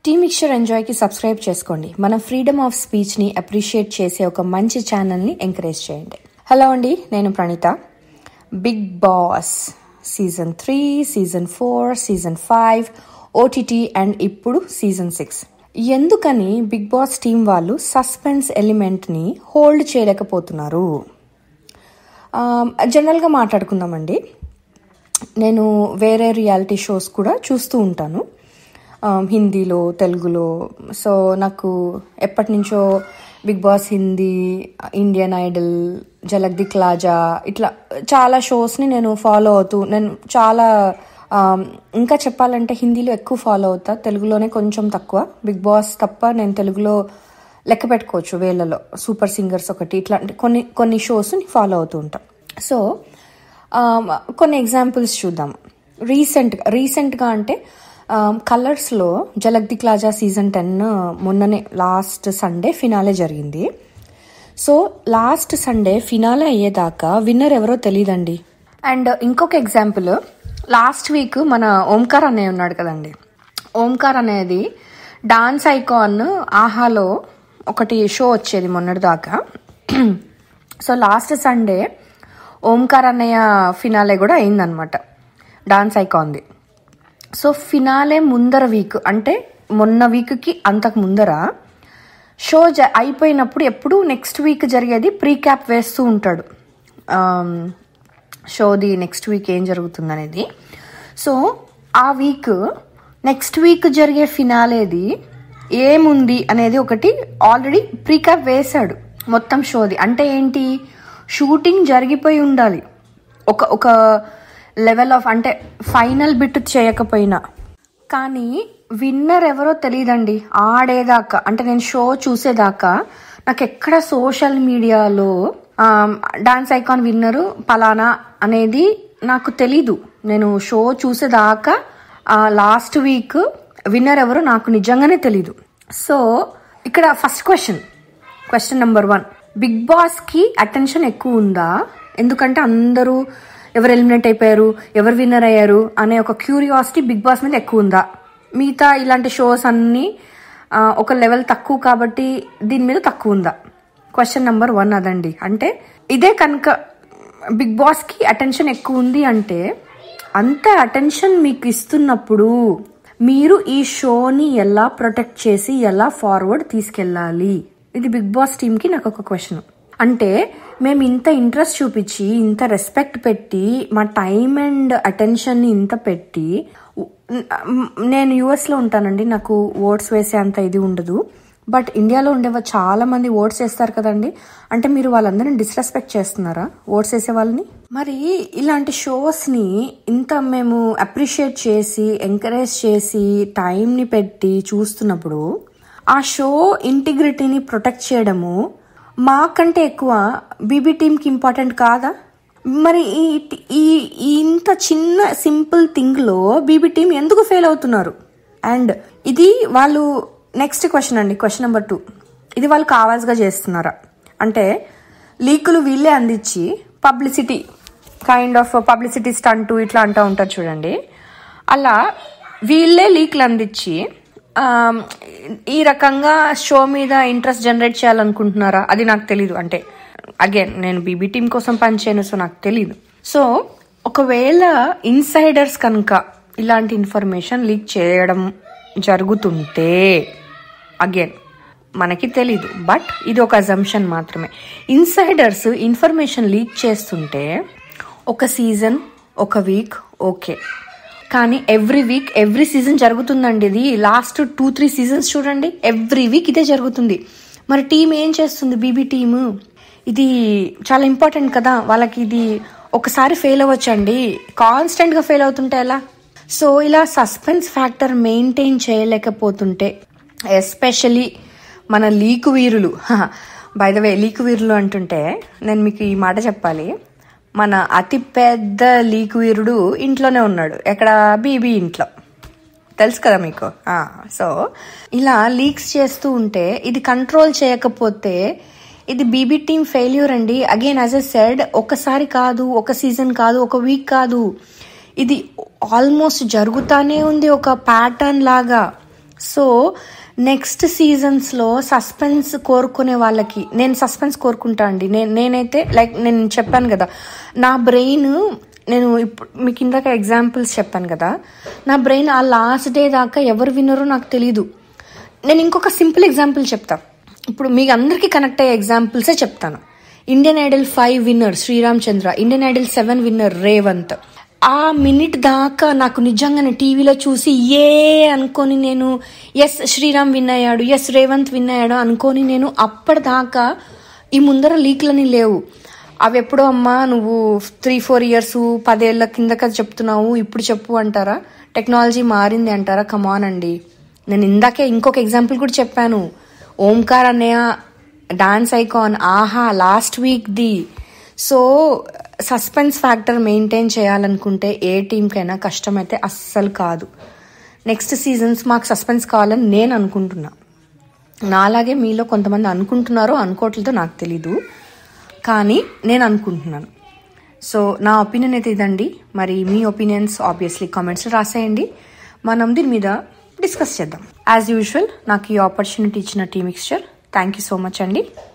tea mixture ఎంజాయ్కి subscribe చేసుకోండి మన freedom of స్పీచ్ని appreciate చేసే ఒక మంచి ఛానల్ని ఎంకరేజ్ చేయండి హలో అండి నేను Praneetha Bigg Boss season three season four season five OTT and ఇప్పుడు సీజన్ సిక్స్ ఎందుకని బిగ్ బాస్ టీం వాళ్ళు సస్పెన్స్ ఎలిమెంట్ని హోల్డ్ చేయలేకపోతున్నారు జనరల్గా మాట్లాడుకుందామండి నేను వేరే రియాలిటీ షోస్ కూడా చూస్తూ ఉంటాను ఆ, హిందీలో తెలుగులో సో నాకు ఎప్పటి నుంచో Bigg Boss Hindi Indian Idol Jhalak Dikhla Jaa ఇట్లా చాలా షోస్ని నేను ఫాలో అవుతూ నేను చాలా ఆ, ఇంకా చెప్పాలంటే హిందీలో ఎక్కువ ఫాలో అవుతా తెలుగులోనే కొంచెం తక్కువ బిగ్ బాస్ తప్ప నేను తెలుగులో లెక్క పెట్టుకోవచ్చు వేళ్ళలో సూపర్ సింగర్స్ ఒకటి ఇట్లాంటి కొన్ని కొన్ని షోస్ని ఫాలో అవుతూ ఉంటాం సో ఆమ్, కొన్ని ఎగ్జాంపుల్స్ చూద్దాం రీసెంట్గా రీసెంట్గా అంటే కలర్స్లో జలక్ దిక్ లాజా సీజన్ టెన్ మొన్ననే లాస్ట్ సండే ఫినాలే జరిగింది సో లాస్ట్ సండే ఫినాలే అయ్యేదాకా విన్నర్ ఎవరో తెలియదండి అండ్ ఇంకొక ఎగ్జాంపుల్ లాస్ట్ వీక్ మన ఓంకార్ అన్నయ్య ఉన్నాడు కదండి ఓంకార్ అనేది డాన్స్ ఐకాన్ ఆహాలో ఒకటి షో వచ్చేది మొన్నటి దాకా సో లాస్ట్ సండే ఓంకార్ అన్నయ్య ఫినాలే కూడా అయిందనమాట డాన్స్ ఐకాన్ది సో ఫినాలే ముందర వీక్ అంటే మొన్న వీక్కి అంతకు ముందర షో జ అయిపోయినప్పుడు ఎప్పుడు నెక్స్ట్ వీక్ జరిగేది ప్రీ క్యాప్ వేస్తూ ఉంటాడు ఆమ్, షోది నెక్స్ట్ వీక్ ఏం జరుగుతుంది అనేది సో ఆ వీక్ నెక్స్ట్ వీక్ జరిగే ఫినాలేది ఏముంది అనేది ఒకటి ఆల్రెడీ ప్రీ క్యాప్ వేశాడు మొత్తం షోది అంటే ఏంటి షూటింగ్ జరిగిపోయి ఉండాలి ఒక ఒక లెవెల్ ఆఫ్ అంటే ఫైనల్ బిట్ చేయకపోయినా కానీ విన్నర్ ఎవరో తెలియదండి ఆడేదాకా అంటే నేను షో చూసేదాకా నాకు ఎక్కడ సోషల్ మీడియాలో డాన్స్ ఐకాన్ విన్నరు పలానా అనేది నాకు తెలీదు నేను షో చూసేదాకా లాస్ట్ వీక్ విన్నర్ ఎవరో నాకు నిజంగానే తెలీదు సో ఇక్కడ first question question number one Bigg Boss కి అటెన్షన్ ఎక్కువ ఉందా ఎందుకంటే అందరూ ఎవరు ఎలిమినేట్ అయిపోయారు ఎవరు విన్నర్ అయ్యారు అనే ఒక క్యూరియాసిటీ బిగ్ బాస్ మీద ఎక్కువ ఉందా మిగతా ఇలాంటి షోస్ అన్నీ ఆ, ఒక లెవెల్ తక్కువ కాబట్టి దీని మీద తక్కువ ఉందా క్వశ్చన్ నెంబర్ వన్ అదండి అంటే ఇదే కనుక బిగ్ బాస్ కి అటెన్షన్ ఎక్కువ ఉంది అంటే అంత అటెన్షన్ మీకు ఇస్తున్నప్పుడు మీరు ఈ షోని ఎలా ప్రొటెక్ట్ చేసి ఎలా ఫార్వర్డ్ తీసుకెళ్ళాలి ఇది బిగ్ బాస్ టీమ్ కి నాకు ఒక క్వశ్చన్ అంటే మేము ఇంత ఇంట్రెస్ట్ చూపించి ఇంత రెస్పెక్ట్ పెట్టి మా టైం అండ్ అటెన్షన్ ని ఇంత పెట్టి ఉ- నేను యుఎస్ లో ఉంటానండి నాకు ఓట్స్ వేసే అంత ఇది ఉండదు బట్ ఇండియాలో ఉండేవా చాలా మంది ఓట్స్ వేస్తారు కదండి అంటే మీరు వాళ్ళందరినీ డిస్రెస్పెక్ట్ చేస్తున్నారా ఓట్స్ వేసే వాళ్ళని మరి ఇలాంటి షోస్ ని ఇంత మేము అప్రిషియేట్ చేసి ఎంకరేజ్ చేసి టైం ని పెట్టి చూస్తున్నప్పుడు ఆ షో ఇంటిగ్రిటీని ప్రొటెక్ట్ చేయడము మాకంటే ఎక్కువ బీబీ టీంకి ఇంపార్టెంట్ కాదా మరి ఈ ఈ ఈ ఇంత చిన్న సింపుల్ థింగ్లో బీబీ టీం ఎందుకు ఫెయిల్ అవుతున్నారు అండ్ ఇది వాళ్ళు నెక్స్ట్ క్వశ్చన్ అండి క్వశ్చన్ నెంబర్ టూ ఇది వాళ్ళు కావాల్సిగా చేస్తున్నారా అంటే లీకులు వీళ్ళే అందించి publicity kind of publicity stunt ఇట్లా అంటూ ఉంటారు చూడండి అలా వీళ్ళే లీక్లు అందించి ఆమ్, ఈ రకంగా షో మీద ఇంట్రెస్ట్ జనరేట్ చేయాలనుకుంటున్నారా అది నాకు తెలీదు అంటే అగైన్ నేను బీబీ టీం కోసం పనిచేయను సో నాకు తెలీదు సో ఒకవేళ ఇన్సైడర్స్ కనుక ఇలాంటి ఇన్ఫర్మేషన్ లీక్ చేయడం జరుగుతుంటే అగైన్ మనకి తెలీదు బట్ ఇది ఒక అజంప్షన్ మాత్రమే ఇన్సైడర్స్ ఇన్ఫర్మేషన్ లీక్ చేస్తుంటే ఒక సీజన్ ఒక వీక్ ఓకే కానీ ఎవ్రీ వీక్ ఎవ్రీ సీజన్ జరుగుతుందండి ఇది లాస్ట్ టూ త్రీ సీజన్స్ చూడండి ఎవ్రీ వీక్ ఇదే జరుగుతుంది మరి టీం ఏం చేస్తుంది బీబీ టీము ఇది చాలా ఇంపార్టెంట్ కదా వాళ్ళకి ఇది ఒకసారి ఫెయిల్ అవ్వచ్చండి కాన్స్టెంట్గా ఫెయిల్ అవుతుంటే ఎలా సో ఇలా సస్పెన్స్ ఫ్యాక్టర్ మెయింటైన్ చేయలేకపోతుంటే ఎస్పెషలీ మన లీకు వీరులు బై ద వే లీకు వీరులు అంటుంటే నేను మీకు ఈ మాట చెప్పాలి మన అతి పెద్ద లీకు వీరుడు ఇంట్లోనే ఉన్నాడు ఎక్కడ బీబీ ఇంట్లో తెలుసు కదా మీకు ఆ, సో ఇలా లీక్స్ చేస్తూ ఉంటే ఇది కంట్రోల్ చేయకపోతే ఇది బీబీ టీమ్ ఫెయిల్యూర్ అండి అగైన్ యాజ్ ఎ సెడ్ ఒకసారి కాదు ఒక సీజన్ కాదు ఒక వీక్ కాదు ఇది ఆల్మోస్ట్ జరుగుతానే ఉంది ఒక ప్యాటర్న్ లాగా సో నెక్స్ట్ సీజన్స్లో సస్పెన్స్ కోరుకునే వాళ్ళకి నేను సస్పెన్స్ కోరుకుంటా అండి నేను నేనైతే లైక్ నేను చెప్పాను కదా నా బ్రెయిన్ నేను ఇప్పుడు మీకు ఇందాక ఎగ్జాంపుల్స్ చెప్పాను కదా నా బ్రెయిన్ ఆ లాస్ట్ డే దాకా ఎవరు వినరో నాకు తెలీదు నేను ఇంకొక సింపుల్ ఎగ్జాంపుల్ చెప్తా ఇప్పుడు మీకు అందరికీ కనెక్ట్ అయ్యే ఎగ్జాంపుల్సే చెప్తాను Indian Idol five winner Sreeram Chandra Indian Idol seven winner Revanth ఆ మినిట్ దాకా నాకు నిజంగానే టీవీలో చూసి ఏ అనుకొని నేను ఎస్ శ్రీరామ్ విన్ అయ్యాడు ఎస్ రేవంత్ విన్ అయ్యాడు అనుకొని నేను అప్పటిదాకా ఈ ముందర లీక్లని లేవు అవి ఎప్పుడో అమ్మా నువ్వు త్రీ ఫోర్ ఇయర్స్ పదేళ్ల కింద కదా చెప్తున్నావు ఇప్పుడు చెప్పు అంటారా టెక్నాలజీ మారింది అంటారా కమాన్ అండి నేను ఇందాకే ఇంకొక ఎగ్జాంపుల్ కూడా చెప్పాను ఓంకార్ అన్నయ్య dance icon Aha last week ది సో సస్పెన్స్ ఫ్యాక్టర్ మెయింటైన్ చేయాలనుకుంటే ఏ టీంకైనా కష్టమైతే అస్సలు కాదు నెక్స్ట్ సీజన్స్ మాకు సస్పెన్స్ కావాలని నేను అనుకుంటున్నా నాలాగే మీలో కొంతమంది అనుకుంటున్నారో అనుకోవట్లేదో నాకు తెలీదు కానీ నేను అనుకుంటున్నాను సో నా ఒపీనియన్ అయితే ఇదండి మరి మీ ఒపీనియన్స్ ఆబ్వియస్లీ కామెంట్స్లో రాసేయండి మనం దీని మీద డిస్కస్ చేద్దాం యాజ్ యూజువల్ నాకు ఈ ఆపర్చునిటీ ఇచ్చిన tea mixture thank you so much అండి